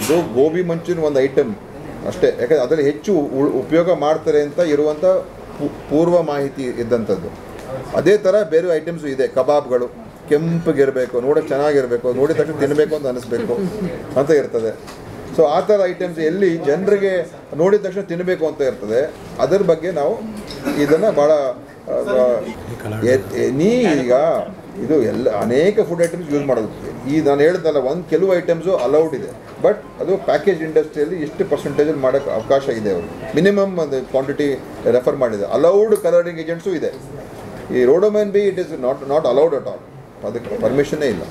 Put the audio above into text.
ಇದು ಗೋಬಿ ಮಂಚೂರಿಯನ್ ಒಂದು ಐಟಮ್ ಅಷ್ಟೇ ಯಾಕಂದರೆ ಅದರಲ್ಲಿ ಹೆಚ್ಚು ಉ- ಉಪಯೋಗ ಮಾಡ್ತಾರೆ ಅಂತ ಇರುವಂಥ ಪೂ- ಪೂರ್ವ ಮಾಹಿತಿ ಇದ್ದಂಥದ್ದು ಅದೇ ಥರ ಬೇರೆ ಐಟಮ್ಸು ಇದೆ ಕಬಾಬ್ಗಳು ಕೆಂಪಗಿರಬೇಕು ನೋಡೋಕೆ ಚೆನ್ನಾಗಿರಬೇಕು ನೋಡಿದ ತಕ್ಷಣ ತಿನ್ನಬೇಕು ಅಂತ ಅನಿಸ್ಬೇಕು ಅಂತ ಇರ್ತದೆ ಸೊ ಆ ಥರ ಐಟಮ್ಸ್ ಎಲ್ಲಿ ಜನರಿಗೆ ನೋಡಿದ ತಕ್ಷಣ ತಿನ್ನಬೇಕು ಅಂತ ಇರ್ತದೆ ಅದರ ಬಗ್ಗೆ ನಾವು ಇದನ್ನು ಭಾಳ ನೀ ಈಗ ಇದು ಎಲ್ಲ ಅನೇಕ ಫುಡ್ ಐಟಮ್ಸ್ ಯೂಸ್ ಮಾಡೋದು ಈ ನಾನು ಹೇಳ್ದಲ್ಲ ಒಂದು ಕೆಲವು ಐಟಮ್ಸು ಅಲೌಡ್ ಇದೆ ಬಟ್ ಅದು ಪ್ಯಾಕೇಜ್ ಇಂಡಸ್ಟ್ರಿಯಲ್ಲಿ ಎಷ್ಟು ಪರ್ಸೆಂಟೇಜಲ್ಲಿ ಮಾಡೋಕ್ಕೆ ಅವಕಾಶ ಇದೆ ಅವರು ಮಿನಿಮಮ್ ಒಂದು ಕ್ವಾಂಟಿಟಿ ರೆಫರ್ ಮಾಡಿದೆ ಅಲೌಡ್ ಕಲರಿಂಗ್ ಏಜೆಂಟ್ಸು ಇದೆ ಈ rhodamine B it is not not allowed at all ಅದಕ್ಕೆ ಪರ್ಮಿಷನ್ನೇ ಇಲ್ಲ